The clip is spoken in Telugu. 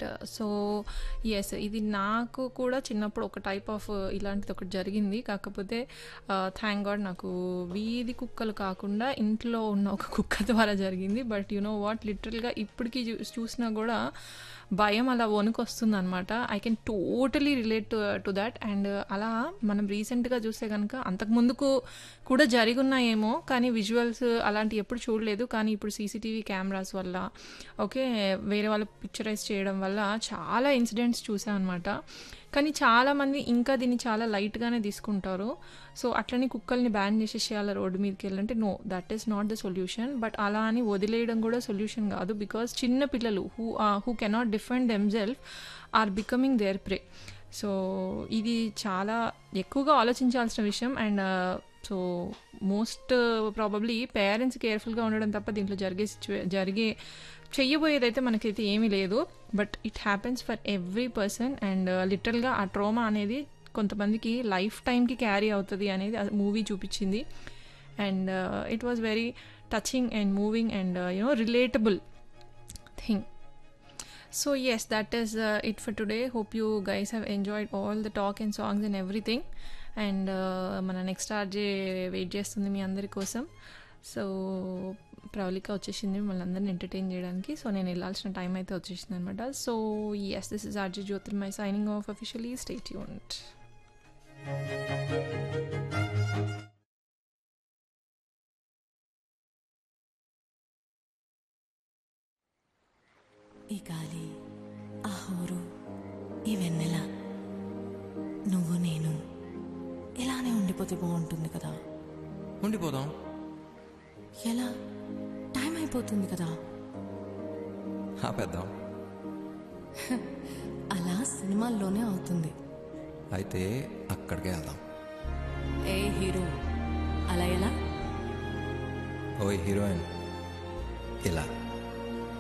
రైట్ సో ఎస్ ఇది నాకు కూడా చిన్నప్పుడు ఒక టైప్ ఆఫ్ ఇలాంటిది ఒకటి జరిగింది కాకపోతే థ్యాంక్ గాడ్ నాకు వీధి కుక్కలు కాకుండా ఇంట్లో ఉన్న ఒక కుక్క ద్వారా జరిగింది బట్ యు నో వాట్ లిటరల్గా ఇప్పటికీ చూ- చూసినా కూడా భయం అలా వణుకొస్తుంది అనమాట I can totally relate to to that and అలా మనం రీసెంట్గా చూస్తే కనుక అంతకు ముందుకు కూడా జరిగి ఉన్నాయేమో కానీ విజువల్స్ అలాంటి ఎప్పుడు చూడలేదు కానీ ఇప్పుడు సీసీటీవీ కెమెరాస్ వల్ల ఓకే వేరే వాళ్ళు పిక్చరైజ్ చేయడం వల్ల చాలా ఇన్సిడెంట్స్ చూసాం అనమాట కానీ చాలామంది ఇంకా దీన్ని చాలా లైట్గానే తీసుకుంటారు సో అట్లనే కుక్కల్ని బ్యాన్ చేసేసేయాలి రోడ్డు మీదకి వెళ్ళంటే no that is not the solution but అలా అని వదిలేయడం కూడా సొల్యూషన్ కాదు బికాస్ చిన్న పిల్లలు who who cannot defend themselves are becoming their prey so ఇది చాలా ఎక్కువగా ఆలోచించాల్సిన విషయం and so most probably parents కేర్ఫుల్గా ఉండడం తప్ప దీంట్లో జరిగే సిచ్యువే జరిగే చెయ్యబోయేదైతే మనకైతే ఏమీ లేదు but it happens for every person and లిటరల్గా ఆ ట్రోమా అనేది కొంతమందికి లైఫ్ టైంకి క్యారీ అవుతుంది అనేది మూవీ చూపించింది and it was very touching and moving and you know relatable thing so yes that is it for today hope you guys have enjoyed all the talk and songs and everything and మన నెక్స్ట్ ఆర్జే వెయిట్ చేస్తుంది మీ అందరి కోసం సో ప్రవళిక వచ్చేసింది మిమ్మల్ని అందరిని ఎంటర్టైన్ చేయడానికి సో నేను వెళ్ళాల్సిన టైం అయితే వచ్చేసింది అనమాట so yes this is RJ Jyothirmayi signing off officially state unit ఈ గాలి ఆ హోరు ఈ వెన్నెల నువ్వు నేను ఇలానే ఉండిపోతే బాగుంటుంది కదా ఉండిపోదాం ఎలా టైం అయిపోతుంది కదా ఆపేద్దాం అలా సినిమాల్లోనే అవుతుంది అయితే అక్కడికే వెళ్దాం ఏ హీరో అలా ఎలా ఓ హీరోయిన్ ఇలా